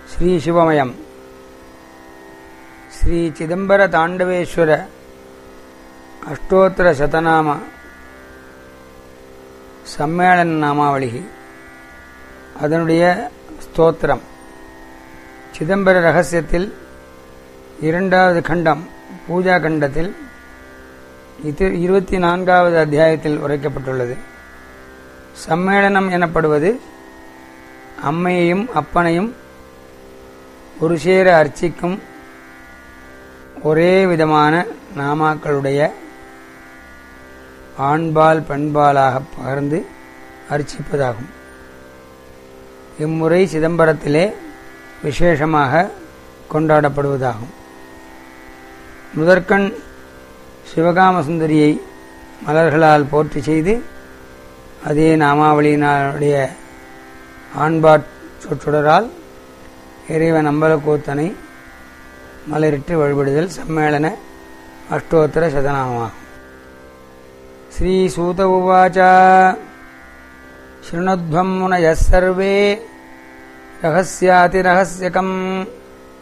ஸ்ரீ சிவமயம் ஸ்ரீ சிதம்பர தாண்டவேஸ்வர அஷ்டோத்திர சதநாம சம்மேளன நாமாவளி அதனுடைய ஸ்தோத்திரம் சிதம்பர ரகசியத்தில் இரண்டாவது கண்டம் பூஜா கண்டத்தில் இது இருபத்தி நான்காவது அத்தியாயத்தில் உரைக்கப்பட்டுள்ளது சம்மேளனம் எனப்படுவது அம்மையையும் அப்பனையும் ஒரு சேர அர்ச்சிக்கும் ஒரே விதமான நாமாக்களுடைய ஆண்பால் பெண்பாலாக பகர்ந்து அர்ச்சிப்பதாகும் இம்முறை சிதம்பரத்திலே விசேஷமாக கொண்டாடப்படுவதாகும் முதற்கண் சிவகாம சுந்தரியை மலர்களால் போற்றி செய்து அதே நாமாவளியினுடைய ஆண்பாட் சொற்றொடரால் இறைவன் அம்பலக்கூத்தனை மலரிட்டு வழிபடுதல் சம்மேளன அஷ்டோத்தர சதநாமமாகும் ஸ்ரீசூத உவாச்ச शृणुध्वं मुनयः सर्वे रहस्यातिरहस्यकम्